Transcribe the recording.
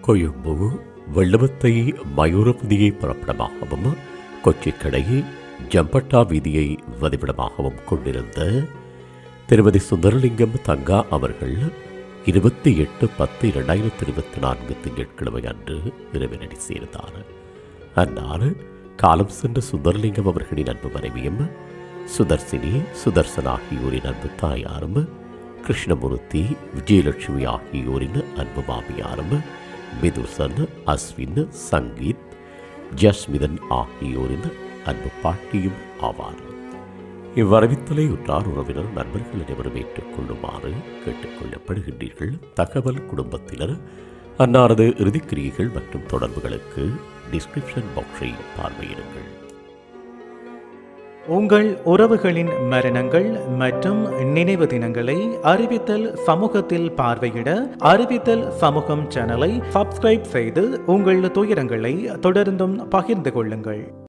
கொழும்பு வெள்ளவத்தை மயூரபதியை புறப்படமாகவும் கொச்சிக்கடையை ஜம்பட்டா வீதியை வதிவிடமாகவும் கொண்டிருந்த திருமதி சுந்தரலிங்கம் தங்கா அவர்கள் இருபத்தி எட்டு பத்து இரண்டாயிரத்தி இருபத்தி நான்கு திங்கட்கிழமை அன்று இரவினடி சேர்ந்தார் அந்நாள் காலம் சென்ற சுந்தரலிங்கம் அவர்களின் அன்பு மனைவியும் சுதர்சினி சுதர்சன் ஆகியோரின் அன்பு தாயாரும் கிருஷ்ணமூர்த்தி விஜயலட்சுமி ஆகியோரின் அன்பு மாமியாரும் மிதுசன் அஸ்வின் சங்கீத் ஜஸ்மிதன் ஆகியோரின் அன்பு பாட்டியும் ஆவார் இவ்வரவித்தலை உற்றார் உறவினர் நண்பர்கள் அனைவரும் ஏற்றுக்கொள்ளுமாறு கேட்டுக்கொள்ளப்படுகின்றீர்கள் தகவல் குடும்பத்தினர் அன்னாரது இறுதிக்கிரியைகள் மற்றும் தொடர்புகளுக்கு டிஸ்கிரிப்ஷன் பாக்ஸை பார்வையிடுங்கள் உங்கள் உறவுகளின் மரணங்கள் மற்றும் நினைவு தினங்களை அறிவித்தல் சமூகத்தில் பார்வையிட அறிவித்தல் சமூகம் சேனலை சப்ஸ்கிரைப் செய்து உங்கள் துயரங்களை தொடர்ந்தும் பகிர்ந்து கொள்ளுங்கள்